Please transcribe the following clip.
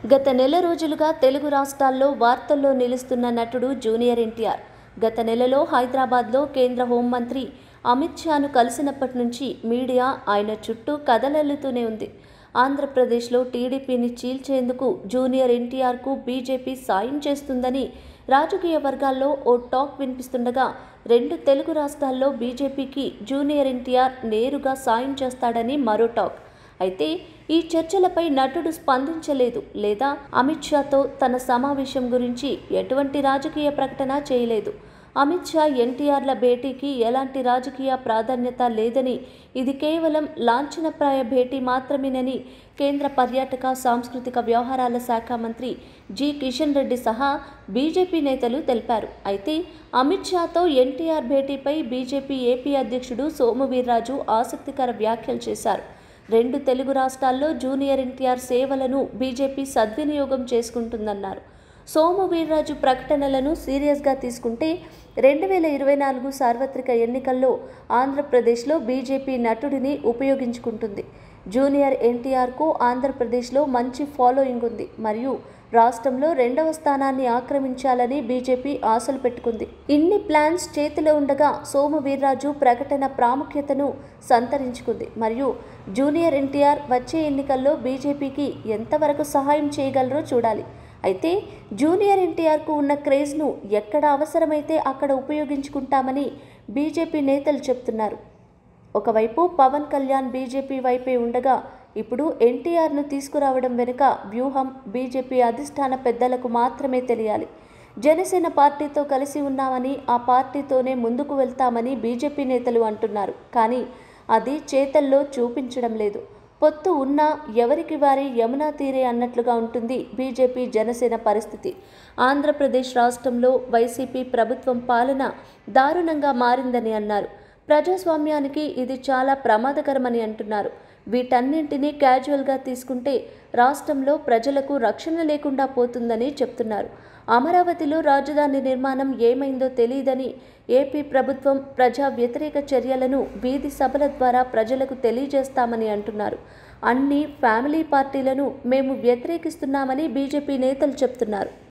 గత నెల రోజులుగా తెలుగు రాష్ట్రాల్లో వార్తల్లో నిలుస్తున్న నటుడు జూనియర్ ఎన్టీఆర్ గత నెలలో హైదరాబాద్లో కేంద్ర హోంమంత్రి అమిత్ షాను కలిసినప్పటి నుంచి మీడియా ఆయన చుట్టూ కదలల్లుతూనే ఉంది ఆంధ్రప్రదేశ్లో టీడీపీని చీల్చేందుకు జూనియర్ ఎన్టీఆర్కు బీజేపీ సాయం చేస్తుందని రాజకీయ వర్గాల్లో ఓ టాక్ వినిపిస్తుండగా రెండు తెలుగు రాష్ట్రాల్లో బీజేపీకి జూనియర్ ఎన్టీఆర్ నేరుగా సాయం చేస్తాడని మరో టాక్ అయితే ఈ చర్చలపై నటుడు స్పందించలేదు లేదా అమిత్ షాతో తన సమావేశం గురించి ఎటువంటి రాజకీయ ప్రకటన చేయలేదు అమిత్ షా ఎన్టీఆర్ల భేటీకి ఎలాంటి రాజకీయ ప్రాధాన్యత లేదని ఇది కేవలం లాంఛనప్రాయ భేటీ మాత్రమేనని కేంద్ర పర్యాటక సాంస్కృతిక వ్యవహారాల శాఖ మంత్రి జి కిషన్ రెడ్డి సహా బీజేపీ నేతలు తెలిపారు అయితే అమిత్ షాతో ఎన్టీఆర్ భేటీపై బీజేపీ ఏపీ అధ్యక్షుడు సోము వీర్రాజు ఆసక్తికర వ్యాఖ్యలు చేశారు రెండు తెలుగు రాష్ట్రాల్లో జూనియర్ ఎన్టీఆర్ సేవలను బీజేపీ సద్వినియోగం చేసుకుంటుందన్నారు సోము వీర్రాజు ప్రకటనలను సీరియస్గా తీసుకుంటే రెండు వేల ఇరవై నాలుగు సార్వత్రిక ఎన్నికల్లో ఆంధ్రప్రదేశ్లో బీజేపీ నటుడిని ఉపయోగించుకుంటుంది జూనియర్ ఎన్టీఆర్కు ఆంధ్రప్రదేశ్లో మంచి ఫాలోయింగ్ ఉంది మరియు రాష్ట్రంలో రెండవ స్థానాన్ని ఆక్రమించాలని బీజేపీ ఆశలు పెట్టుకుంది ఇన్ని ప్లాన్స్ చేతిలో ఉండగా సోము వీర్రాజు ప్రకటన ప్రాముఖ్యతను సంతరించుకుంది మరియు జూనియర్ ఎన్టీఆర్ వచ్చే ఎన్నికల్లో బీజేపీకి ఎంతవరకు సహాయం చేయగలరో చూడాలి అయితే జూనియర్ ఎన్టీఆర్కు ఉన్న క్రేజ్ను ఎక్కడ అవసరమైతే అక్కడ ఉపయోగించుకుంటామని బీజేపీ నేతలు చెప్తున్నారు ఒకవైపు పవన్ కళ్యాణ్ బీజేపీ వైపే ఉండగా ఇప్పుడు ఎన్టీఆర్ను తీసుకురావడం వెనుక వ్యూహం బీజేపీ అధిష్టాన పెద్దలకు మాత్రమే తెలియాలి జనసేన పార్టీతో కలిసి ఉన్నామని ఆ పార్టీతోనే ముందుకు వెళ్తామని బీజేపీ నేతలు అంటున్నారు కానీ అది చేతల్లో చూపించడం లేదు పొత్తు ఉన్నా ఎవరికి వారి యమునా తీరే అన్నట్లుగా ఉంటుంది బీజేపీ జనసేన పరిస్థితి ఆంధ్రప్రదేశ్ రాష్ట్రంలో వైసీపీ ప్రభుత్వం పాలన దారుణంగా మారిందని అన్నారు ప్రజాస్వామ్యానికి ఇది చాలా ప్రమాదకరమని అంటున్నారు వీటన్నింటినీ క్యాజువల్గా తీసుకుంటే రాష్ట్రంలో ప్రజలకు రక్షణ లేకుండా పోతుందని చెప్తున్నారు అమరావతిలో రాజధాని నిర్మాణం ఏమైందో తెలియదని ఏపీ ప్రభుత్వం ప్రజా వ్యతిరేక చర్యలను వీధి సభల ద్వారా ప్రజలకు తెలియజేస్తామని అంటున్నారు అన్ని ఫ్యామిలీ పార్టీలను మేము వ్యతిరేకిస్తున్నామని బీజేపీ నేతలు చెప్తున్నారు